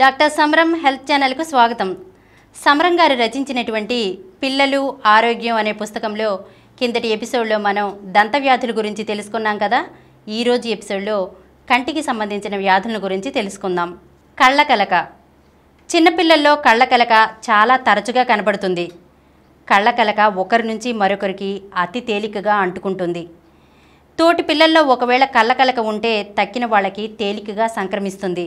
doctor సమరం health ఛానల్కు స్వాగతం సమరం గారు రచించినటువంటి పిల్లలు ఆరోగ్యం అనే పుస్తకంలో కిందటి ఎపిసోడ్లో మనం దంత వ్యాధుల గురించి తెలుసుకున్నాం కదా ఈరోజు ఎపిసోడ్లో కంటికి సంబంధించిన వ్యాధుల గురించి తెలుసుకుందాం కళ్ళకలక చిన్నపిల్లల్లో కళ్ళకలక చాలా తరచుగా కనబడుతుంది కళ్ళకలక ఒకరి నుంచి మరొకరికి అతి తేలికగా అంటుకుంటుంది తోటి పిల్లల్లో ఒకవేళ కళ్ళకలక ఉంటే తక్కిన వాళ్ళకి తేలికగా సంక్రమిస్తుంది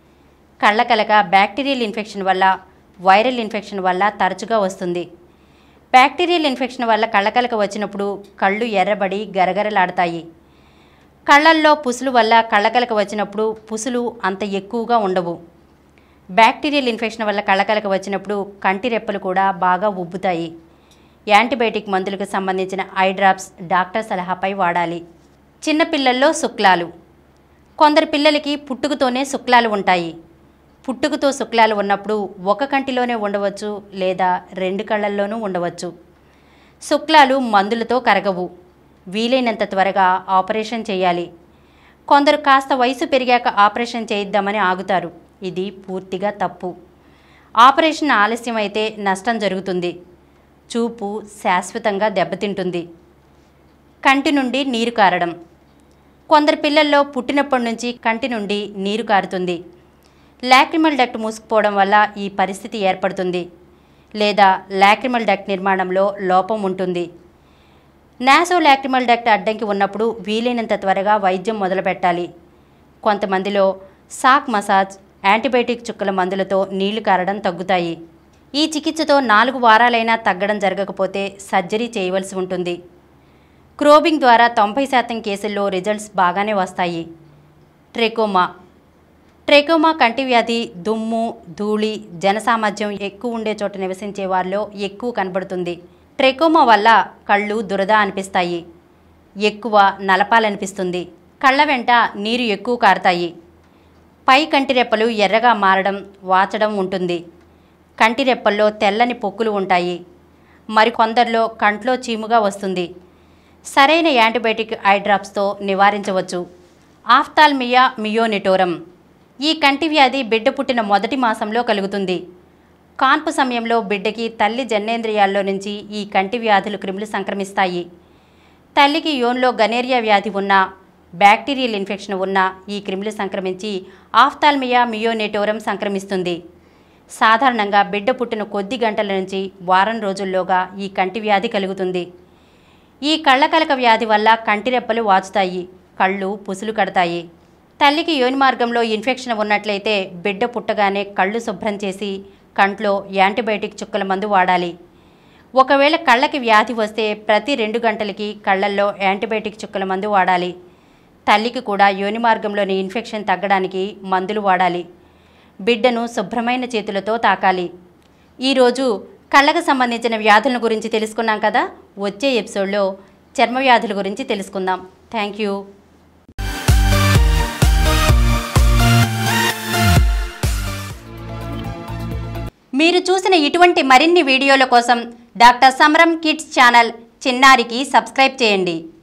కళ్ళకలక బ్యాక్టీరియల్ ఇన్ఫెక్షన్ వల్ల వైరల్ ఇన్ఫెక్షన్ వల్ల తరచుగా వస్తుంది బ్యాక్టీరియల్ ఇన్ఫెక్షన్ వల్ల కళ్ళకలక వచ్చినప్పుడు కళ్ళు ఎర్రబడి గరగరలాడతాయి కళ్ళల్లో పుసులు వల్ల కళ్ళకలక వచ్చినప్పుడు పుసులు అంత ఎక్కువగా ఉండవు బ్యాక్టీరియల్ ఇన్ఫెక్షన్ వల్ల కళ్ళకలక వచ్చినప్పుడు కంటి రెప్పలు కూడా బాగా ఉబ్బుతాయి యాంటీబయాటిక్ మందులకు సంబంధించిన ఐ డ్రాప్స్ డాక్టర్ సలహాపై వాడాలి చిన్నపిల్లల్లో శుక్లాలు కొందరు పిల్లలకి పుట్టుకతోనే శుక్లాలు ఉంటాయి పుట్టుకతో శుక్లాలు ఉన్నప్పుడు ఒక కంటిలోనే ఉండవచ్చు లేదా రెండు కళ్ళల్లోనూ ఉండవచ్చు శుక్లాలు మందులతో కరగవు వీలైనంత త్వరగా ఆపరేషన్ చేయాలి కొందరు కాస్త వయసు పెరిగాక ఆపరేషన్ చేయిద్దామని ఆగుతారు ఇది పూర్తిగా తప్పు ఆపరేషన్ ఆలస్యం అయితే నష్టం జరుగుతుంది చూపు శాశ్వతంగా దెబ్బతింటుంది కంటి నుండి నీరు కారడం కొందరు పిల్లల్లో పుట్టినప్పటి నుంచి కంటి నుండి నీరు కారుతుంది లాక్రిమల్ డక్ట్ మూసుకుపోవడం వల్ల ఈ పరిస్థితి ఏర్పడుతుంది లేదా లాక్రిమల్ డక్ట్ నిర్మాణంలో లోపం ఉంటుంది నాసో లాక్రిమల్ డక్ట్ అడ్డంకి ఉన్నప్పుడు వీలైనంత త్వరగా వైద్యం మొదలుపెట్టాలి కొంతమందిలో సాక్ మసాజ్ యాంటీబయాటిక్ చుక్కల మందులతో నీళ్లు కారడం తగ్గుతాయి ఈ చికిత్సతో నాలుగు వారాలైనా తగ్గడం జరగకపోతే సర్జరీ చేయవలసి ఉంటుంది క్రోబింగ్ ద్వారా తొంభై శాతం కేసుల్లో రిజల్ట్స్ బాగానే వస్తాయి ట్రెకోమా ట్రెకోమా కంటి వ్యాధి దుమ్ము ధూళి జనసామర్థ్యం ఎక్కువ ఉండే చోట నివసించే వారిలో ఎక్కువ కనబడుతుంది ట్రెకోమా వల్ల కళ్ళు దురద అనిపిస్తాయి ఎక్కువ నలపాలనిపిస్తుంది కళ్ళ వెంట నీరు ఎక్కువ కారుతాయి పై కంటి రెప్పలు ఎర్రగా మారడం వాచడం ఉంటుంది కంటి రెప్పల్లో తెల్లని పొక్కులు ఉంటాయి మరి కొందరిలో కంట్లో చీముగా వస్తుంది సరైన యాంటీబయాటిక్ ఐ డ్రాప్స్తో నివారించవచ్చు ఆఫ్తాల్మియా మియోనిటోరం ఈ కంటి వ్యాధి బిడ్డ పుట్టిన మొదటి మాసంలో కలుగుతుంది కాన్పు సమయంలో బిడ్డకి తల్లి జన్నేంద్రియాల్లో నుంచి ఈ కంటి వ్యాధులు క్రిములు సంక్రమిస్తాయి తల్లికి యోన్లో గనేరియా వ్యాధి ఉన్నా బ్యాక్టీరియల్ ఇన్ఫెక్షన్ ఉన్నా ఈ క్రిములు సంక్రమించి ఆఫ్తాల్మియా మియోనేటోరం సంక్రమిస్తుంది సాధారణంగా బిడ్డ పుట్టిన కొద్ది గంటల నుంచి వారం రోజుల్లోగా ఈ కంటి వ్యాధి కలుగుతుంది ఈ కళ్ళకలక వ్యాధి వల్ల కంటి రెప్పలు వాచుతాయి కళ్ళు పుసులు కడతాయి తల్లికి యోని మార్గంలో ఇన్ఫెక్షన్ ఉన్నట్లయితే బిడ్డ పుట్టగానే కళ్ళు శుభ్రం చేసి కంట్లో యాంటీబయాటిక్ చుక్కల మందు వాడాలి ఒకవేళ కళ్ళకి వ్యాధి వస్తే ప్రతి రెండు గంటలకి కళ్ళల్లో యాంటీబయాటిక్ చుక్కల మందు వాడాలి తల్లికి కూడా యోని మార్గంలోని ఇన్ఫెక్షన్ తగ్గడానికి మందులు వాడాలి బిడ్డను శుభ్రమైన చేతులతో తాకాలి ఈరోజు కళ్ళకు సంబంధించిన వ్యాధుల గురించి తెలుసుకున్నాం కదా వచ్చే ఎపిసోడ్లో చర్మ వ్యాధుల గురించి తెలుసుకుందాం థ్యాంక్ యూ మీరు చూసిన ఇటువంటి మరిన్ని వీడియోల కోసం డాక్టర్ సమరం కిడ్స్ ఛానల్ చిన్నారికి సబ్స్క్రైబ్ చేయండి